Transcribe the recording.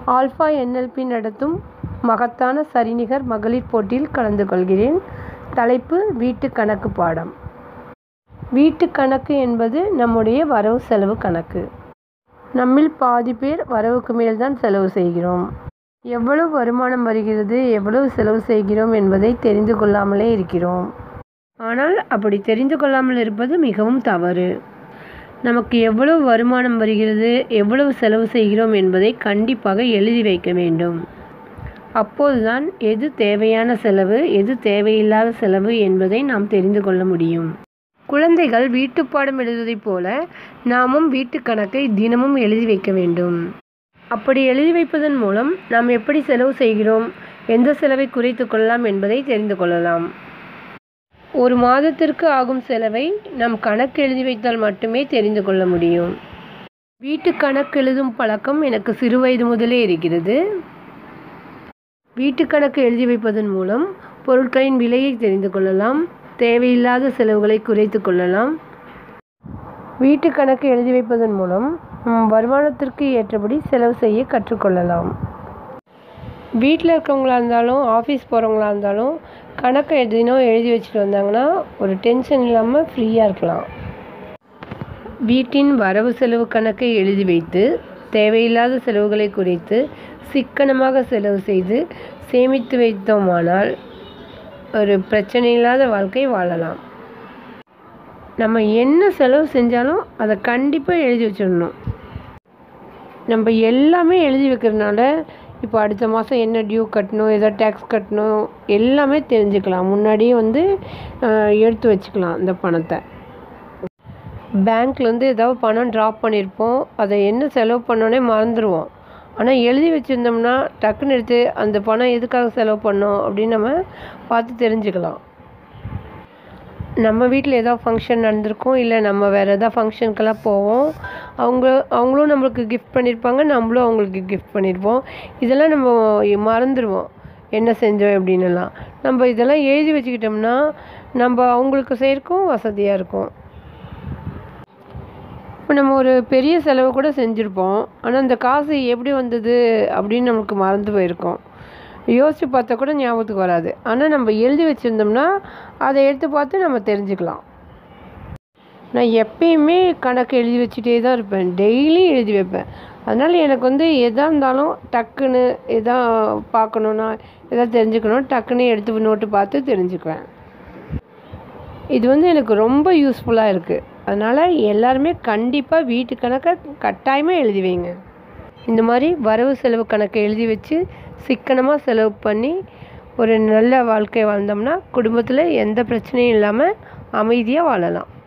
alpha NLP நடத்தும் மகத்தான சரிநிகர் மகளிர் போட்டியில் கலந்து கொள்கிறேன் தலைப்பு வீட்டு கணக்கு பாடம் வீட்டு கணக்கு என்பது நம்முடைய வரவு செலவு கணக்கு நம்மில் பாதி பேர் வரவுக்கு மேல் தான் செலவு செய்கிறோம் எவ்வளவு வருமானம் வருகிறது எவ்வளவு செலவு செய்கிறோம் என்பதை தெரிந்து கொள்ளாமலே இருக்கிறோம் ஆனால் அப்படி தெரிந்து கொள்ளாமல் இருப்பது மிகவும் தவறு நமக்கு எவ்வளவு வருமானம் வருகிறது எவ்வளவு செலவு செய்கிறோம் என்பதை கண்டிப்பாக எழுதி வைக்க வேண்டும் அப்போதுதான் எது தேவையான செலவு எது தேவையில்லாத செலவு என்பதை நாம் தெரிந்து கொள்ள முடியும் குழந்தைகள் வீட்டுப்பாடம் எழுதுவதைப் போல நாமும் வீட்டு கணக்கை தினமும் எழுதி வைக்க வேண்டும் அப்படி எழுதி வைப்பதன் மூலம் நாம் எப்படி செலவு செய்கிறோம் எந்த செலவை குறைத்து கொள்ளலாம் என்பதை தெரிந்து கொள்ளலாம் ஒரு மாதத்திற்கு ஆகும் செலவை நாம் கணக்கு எழுதி வைத்தால் மட்டுமே தெரிந்து கொள்ள முடியும் வீட்டு கணக்கு எழுதும் பழக்கம் எனக்கு சிறுவயது முதலே இருக்கிறது வீட்டு கணக்கு எழுதி வைப்பதன் மூலம் பொருட்களின் விலையை தெரிந்து கொள்ளலாம் தேவையில்லாத செலவுகளை குறைத்து கொள்ளலாம் வீட்டு கணக்கு எழுதி வைப்பதன் மூலம் வருமானத்திற்கு ஏற்றபடி செலவு செய்ய கற்றுக்கொள்ளலாம் வீட்டில் இருக்கவங்களா இருந்தாலும் ஆஃபீஸ் போகிறவங்களா இருந்தாலும் கணக்கை எதுனோ எழுதி வச்சுட்டு வந்தாங்கன்னா ஒரு டென்ஷன் இல்லாமல் ஃப்ரீயாக இருக்கலாம் வீட்டின் வரவு செலவு கணக்கை எழுதி வைத்து தேவையில்லாத செலவுகளை குறைத்து சிக்கனமாக செலவு செய்து சேமித்து வைத்தோமானால் ஒரு பிரச்சனை இல்லாத வாழ்க்கை வாழலாம் நம்ம என்ன செலவு செஞ்சாலும் அதை கண்டிப்பாக எழுதி வச்சிடணும் நம்ம எல்லாமே எழுதி வைக்கிறதுனால இப்போ அடுத்த மாதம் என்ன டியூ கட்டணும் எதாவது டேக்ஸ் கட்டணும் எல்லாமே தெரிஞ்சுக்கலாம் முன்னாடியே வந்து எடுத்து வச்சுக்கலாம் இந்த பணத்தை பேங்க்லேருந்து ஏதாவது பணம் ட்ராப் பண்ணியிருப்போம் அதை என்ன செலவு பண்ணோன்னே மறந்துடுவோம் ஆனால் எழுதி வச்சுருந்தோம்னா டக்குன்னு எடுத்து அந்த பணம் எதுக்காக செலவு பண்ணோம் அப்படின்னு நம்ம பார்த்து தெரிஞ்சுக்கலாம் நம்ம வீட்டில் ஏதாவது ஃபங்க்ஷன் நடந்திருக்கும் இல்லை நம்ம வேறு எதாவது ஃபங்க்ஷனுக்கெல்லாம் போவோம் அவங்க அவங்களும் நம்மளுக்கு கிஃப்ட் பண்ணியிருப்பாங்க நம்மளும் அவங்களுக்கு கிஃப்ட் பண்ணியிருப்போம் இதெல்லாம் நம்ம மறந்துடுவோம் என்ன செஞ்சோம் அப்படின்னுலாம் நம்ம இதெல்லாம் எழுதி வச்சுக்கிட்டோம்னா நம்ம அவங்களுக்கு செய்கிறக்கும் வசதியாக இருக்கும் இப்போ நம்ம ஒரு பெரிய செலவு கூட செஞ்சுருப்போம் ஆனால் அந்த காசு எப்படி வந்தது அப்படின்னு நமக்கு மறந்து போயிருக்கோம் யோசித்து பார்த்தா கூட ஞாபகத்துக்கு வராது ஆனால் நம்ம எழுதி வச்சுருந்தோம்னா அதை எடுத்து பார்த்து நம்ம தெரிஞ்சுக்கலாம் நான் எப்பயுமே கணக்கு எழுதி வச்சுட்டே தான் இருப்பேன் டெய்லியும் எழுதி வைப்பேன் அதனால் எனக்கு வந்து எதாக இருந்தாலும் டக்குன்னு எதா பார்க்கணுன்னா எதாவது தெரிஞ்சுக்கணும் டக்குன்னு எடுத்து நோட்டு பார்த்து தெரிஞ்சுக்குவேன் இது வந்து எனக்கு ரொம்ப யூஸ்ஃபுல்லாக இருக்குது அதனால் எல்லாருமே கண்டிப்பாக வீட்டு கணக்கை கட்டாயமாக எழுதி வைங்க இந்த மாதிரி வரவு செலவு கணக்கை எழுதி வச்சு சிக்கனமாக செலவு பண்ணி ஒரு நல்ல வாழ்க்கை வாழ்ந்தோம்னா குடும்பத்தில் எந்த பிரச்சனையும் இல்லாமல் அமைதியாக வாழலாம்